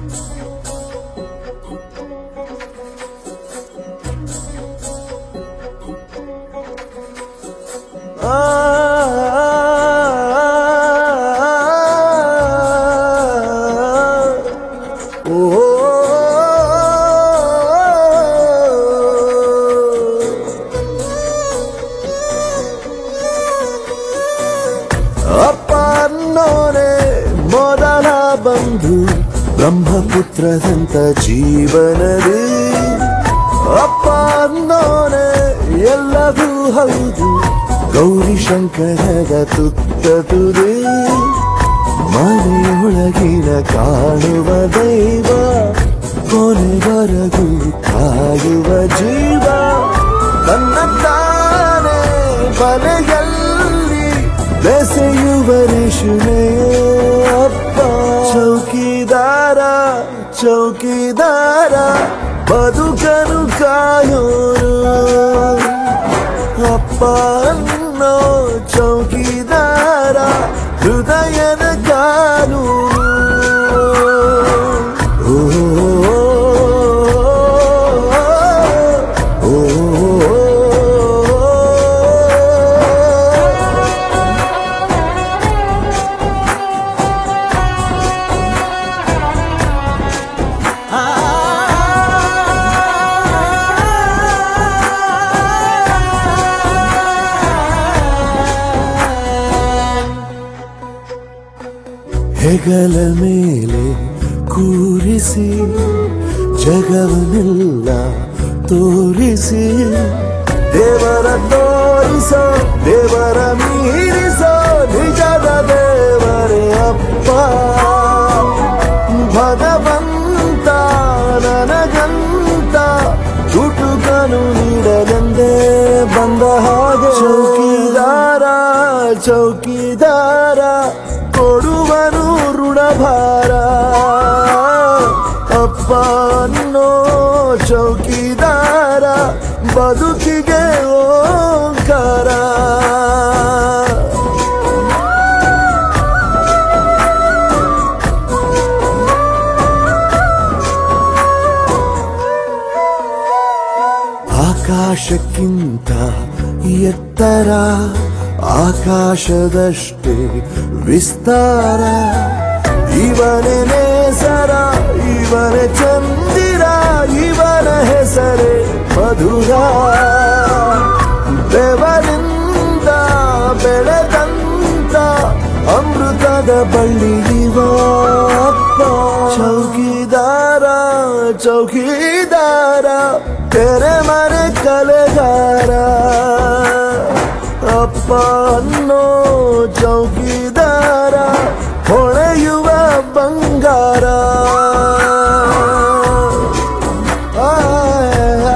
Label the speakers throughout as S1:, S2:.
S1: ಅಪ್ಪ ಅನ್ನೋನೆ ಮೊದಲ ಬಂಧು ಬ್ರಹ್ಮಪುತ್ರದಂತ ಜೀವನದಿ ಅಪ್ಪ ಅನ್ನೋನೆ ಎಲ್ಲವೂ ಹೌದು ಗೌರಿ ಶಂಕರದ ತುತ್ತ ತುದಿ ಮನೆಯೊಳಗಿನ ಕಾಣುವ ದೈವ ಕೊನೆವರೆಗೂ ಕಾಯುವ ಜೀವ ನನ್ನ ತಾನೇ ಬಲೆಯಲ್ಲಿ ಬೆಸೆಯುವ ರೇಷ್ಮೆ ಅಪ್ಪ ಚೌಕಿದಾರ ಚೌಕಿದಾರ ಬದುಕನು ಕಾಯೋರು ಅಪ್ಪ ಅನ್ನೋ ಚೌಕಿದಾರ ಹೃದಯದ ಕಾನೂನು ಓ, ಓ, ಓ, ಹೆಗಲ ಮೇಲೆ ಕೂರಿಸಿ ಜಗವನ್ನೆಲ್ಲ ತೋರಿಸಿ ದೇವರ ತೋರಿಸೋ ದೇವರ ಮೀರಿಸೋ ನಿಜದ ದೇವರೇ ಅಪ್ಪ ಭಗವಂತ ನನಗಂತ ತುಟುಕನು ನೀಡಲೆಂದೇ ಬಂದ ಹಾಗೆ ಚೌಕಿದಾರ ಚೌಕಿದಾರ ಕೊಡುವನು ಋಣಭಾರ ಅಪ್ಪ ಅನ್ನೋ ಚೌಕಿದಾರ ಬದುಕಿಗೆ ಓಂಕಾರ ಆಕಾಶಕ್ಕಿಂತ ಎತ್ತರ ಆಕಾಶದಷ್ಟೇ ವಿಸ್ತಾರ ಇವನೇ ನೇಸರ ಇವನೇ ಚಂದಿರ ಇವನ ಹೆಸರೇ ಮಧುರ ಬೆವರಿಂದ ಬೆಳೆದಂತ ಅಮೃತದ ಬಳ್ಳಿ ಇವ ಅಪ್ಪ ಚೌಕಿದಾರ ಚೌಕಿದಾರ ತೆರೆ ಮನೆ ಕಲೆಗಾರ ಅಪ್ಪ ಅನ್ನೋ ಚೌಕಿದಾರ ಹೊಳೆಯುವ ಬಂಗಾರ ಆ, ಆ,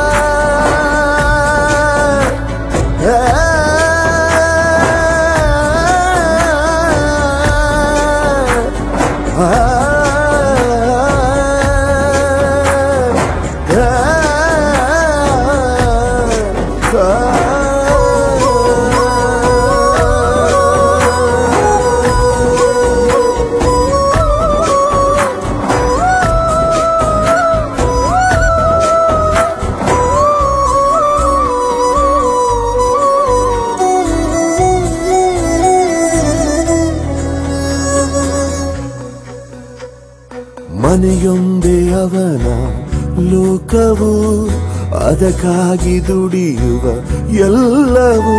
S1: ಮನೆಯೊಂದೇ ಅವನ ಲೋಕವು ಅದಕ್ಕಾಗಿ ದುಡಿಯುವ ಎಲ್ಲವೂ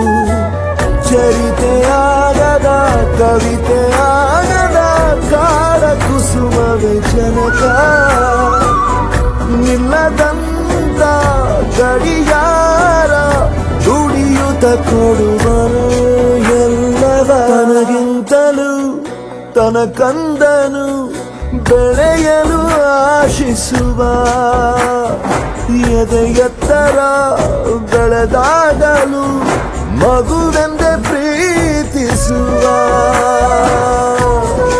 S1: ಚರಿತೆಯಾಗದ ಕವಿತೆಯಾಗದ ಕಾಡ ಕುಸುಮವೇ ಜನಕ ನಿಲ್ಲದಂತ ಗಡಿಯಾರ ದುಡಿಯುತ್ತ ಕೊಡುವನು ಎಲ್ಲವ ತನಗಿಂತಲೂ ತನ ಕಂದನು ಬೆಳೆಯಲು ಆಶಿಸುವ ಎದೆ ಎತ್ತರ ಬೆಳೆದಾಗಲು ಮಗುವೆಂದೆ ಪ್ರೀತಿಸುವ